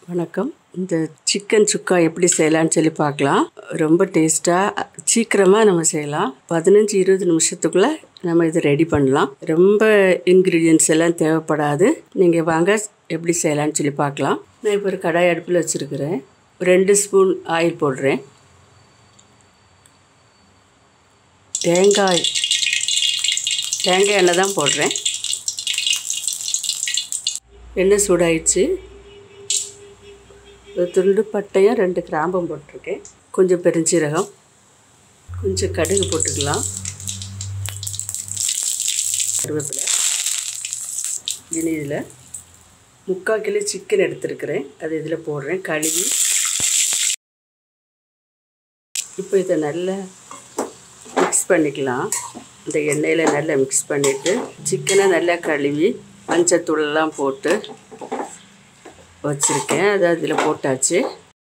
வணக்கம் இந்த சிக்கன் சுக்கா எப்படி செய்யலாம்னு சொல்லி பார்க்கலாம் ரொம்ப டேஸ்ட்டாக சீக்கிரமாக நம்ம செய்யலாம் பதினஞ்சு இருபது நிமிஷத்துக்குள்ளே நம்ம இதை ரெடி பண்ணலாம் ரொம்ப இன்க்ரீடியன்ஸ் எல்லாம் தேவைப்படாது நீங்கள் வாங்க எப்படி செய்யலாம்னு சொல்லி பார்க்கலாம் நான் இப்போ ஒரு கடாய் அடுப்பில் வச்சுருக்கிறேன் ரெண்டு ஸ்பூன் ஆயில் போடுறேன் தேங்காய் தேங்காய் எண்ணெய் தான் போடுறேன் எண்ணெய் சூடாயிடுச்சு ஒரு துண்டு பட்டையும் ரெண்டு கிராம்பும் போட்டிருக்கேன் கொஞ்சம் பெருஞ்சீரகம் கொஞ்சம் கடுகு போட்டுக்கலாம் கருவேப்பிலை இனி இதில் முக்கால் கிலோ சிக்கன் எடுத்துருக்கிறேன் அது இதில் போடுறேன் கழுவி இப்போ இதை நல்லா மிக்ஸ் பண்ணிக்கலாம் இந்த எண்ணெயில் நல்லா மிக்ஸ் பண்ணிவிட்டு சிக்கனை நல்லா கழுவி மஞ்சத்தூளெல்லாம் போட்டு வச்சுருக்கேன் அது அதில் போட்டாச்சு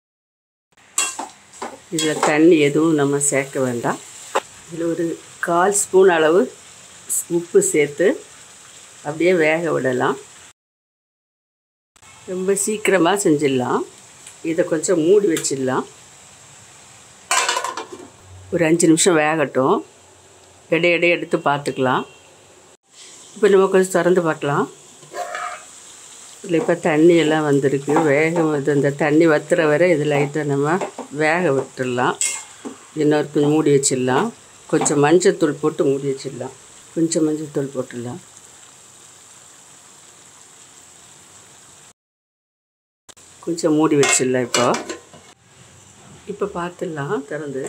இதில் தண்ணி எதுவும் நம்ம சேர்க்க வேண்டாம் இதில் ஒரு கால் ஸ்பூன் அளவு உப்பு சேர்த்து அப்படியே வேக விடலாம் ரொம்ப சீக்கிரமாக செஞ்சிடலாம் இதை கொஞ்சம் மூடி வச்சிடலாம் ஒரு அஞ்சு நிமிஷம் வேகட்டும் எடை எடை எடுத்து பார்த்துக்கலாம் இப்போ நம்ம கொஞ்சம் திறந்து பார்க்கலாம் இதில் இப்போ தண்ணி எல்லாம் வந்திருக்கு வேக இது இந்த தண்ணி வத்துற வரை இது லைட்டாக நம்ம வேக விட்டுடலாம் இன்னொரு கொஞ்சம் மூடி வச்சிடலாம் கொஞ்சம் மஞ்சத்தூள் போட்டு மூடி வச்சிடலாம் கொஞ்சம் மஞ்சத்தூள் போட்டுடலாம் கொஞ்சம் மூடி வச்சிடலாம் இப்போ இப்போ பார்த்துடலாம் திறந்து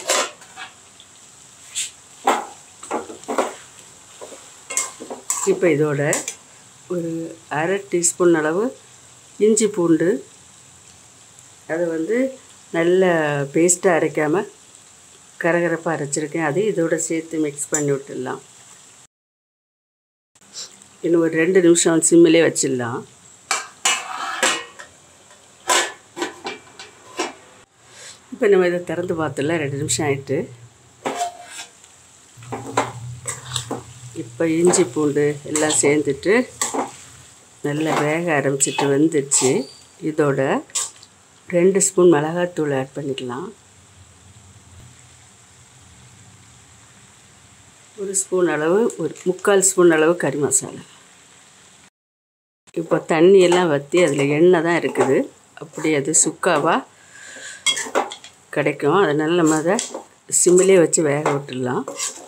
இப்போ இதோட ஒரு அரை டீஸ்பூன் அளவு இஞ்சி பூண்டு அதை வந்து நல்ல பேஸ்ட்டாக அரைக்காமல் கரகரப்பாக அரைச்சிருக்கேன் அது இதோட சேர்த்து மிக்ஸ் பண்ணி விட்டுடலாம் இன்னும் ஒரு ரெண்டு நிமிஷம் சிம்மிலே வச்சிடலாம் இப்போ நம்ம இதை திறந்து பார்த்துடலாம் ரெண்டு நிமிஷம் ஆயிட்டு இப்போ இஞ்சி பூண்டு எல்லாம் சேர்ந்துட்டு நல்லா வேக ஆரம்பிச்சிட்டு வந்துடுச்சு இதோட ரெண்டு ஸ்பூன் மிளகாத்தூள் ஆட் பண்ணிக்கலாம் ஒரு ஸ்பூன் அளவு ஒரு முக்கால் ஸ்பூன் அளவு கறி மசாலா இப்போ தண்ணியெல்லாம் வற்றி அதில் எண்ணெய் தான் இருக்குது அப்படி அது சுக்காவாக கிடைக்கும் அதனால் நம்ம அதை சிம்மிலே வச்சு வேக விட்டுடலாம்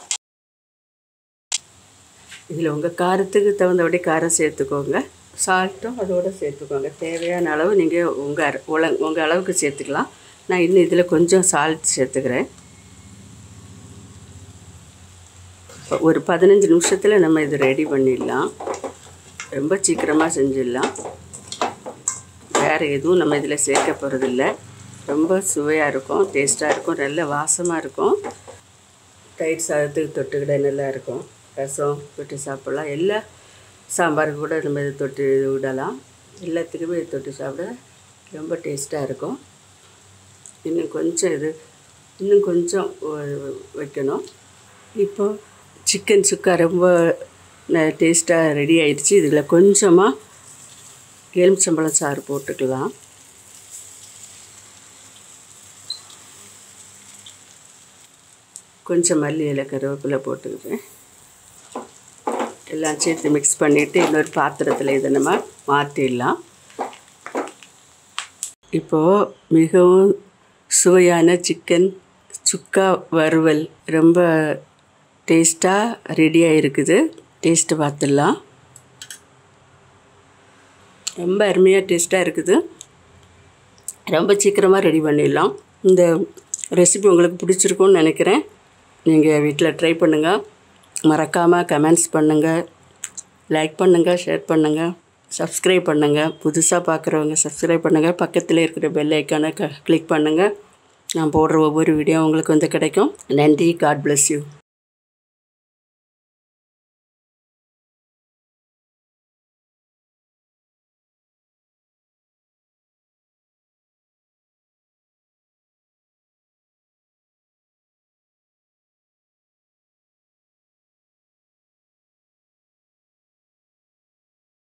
இதில் உங்கள் காரத்துக்கு தகுந்தபடி காரம் சேர்த்துக்கோங்க சால்ட்டும் அதோடு சேர்த்துக்கோங்க தேவையான அளவு நீங்கள் உங்கள் உல உங்கள் அளவுக்கு சேர்த்துக்கலாம் நான் இன்னும் இதில் கொஞ்சம் சால்ட் சேர்த்துக்கிறேன் ஒரு பதினஞ்சு நிமிஷத்தில் நம்ம இது ரெடி பண்ணிடலாம் ரொம்ப சீக்கிரமாக செஞ்சிடலாம் வேறு எதுவும் நம்ம இதில் சேர்க்க போகிறதில்ல ரொம்ப சுவையாக இருக்கும் டேஸ்ட்டாக இருக்கும் நல்ல வாசமாக இருக்கும் தயிர் சாதத்துக்கு தொட்டுக்கிட நல்லா இருக்கும் ரசம் தொட்டு சாப்பிட்லாம் எல்லா சாம்பாருக்கு கூட நம்ம இதை தொட்டு விடலாம் எல்லாத்துக்குமே இது தொட்டு சாப்பிட ரொம்ப டேஸ்ட்டாக இருக்கும் இன்னும் கொஞ்சம் இது இன்னும் கொஞ்சம் வைக்கணும் இப்போ சிக்கன் சுக்கா ரொம்ப டேஸ்ட்டாக ரெடி ஆயிடுச்சு இதில் கொஞ்சமாக எலுமிச்சம்பழம் சாறு போட்டுக்கலாம் கொஞ்சம் மல்லி இலை கருவேப்பிலை போட்டுக்கிறேன் எல்லாம் சேர்த்து மிக்ஸ் பண்ணிவிட்டு இன்னொரு பாத்திரத்தில் இதை நம்ம மாற்றிடலாம் இப்போது மிகவும் சுவையான சிக்கன் சுக்கா வறுவல் ரொம்ப டேஸ்ட்டாக ரெடியாக இருக்குது டேஸ்ட்டு பார்த்துடலாம் ரொம்ப அருமையாக டேஸ்ட்டாக இருக்குது ரொம்ப சீக்கிரமாக ரெடி பண்ணிடலாம் இந்த ரெசிபி உங்களுக்கு பிடிச்சிருக்கும்னு நினைக்கிறேன் நீங்கள் வீட்டில் ட்ரை பண்ணுங்கள் மறக்காமல் கமெண்ட்ஸ் பண்ணுங்கள் லைக் பண்ணுங்கள் ஷேர் பண்ணுங்கள் சப்ஸ்கிரைப் பண்ணுங்கள் புதுசாக பார்க்குறவங்க சப்ஸ்கிரைப் பண்ணுங்கள் பக்கத்தில் இருக்கிற பெல் ஐக்கானை க கிளிக் பண்ணுங்கள் நான் போடுற ஒவ்வொரு வீடியோ உங்களுக்கு வந்து கிடைக்கும் நன்றி காட் பிளஸ் யூ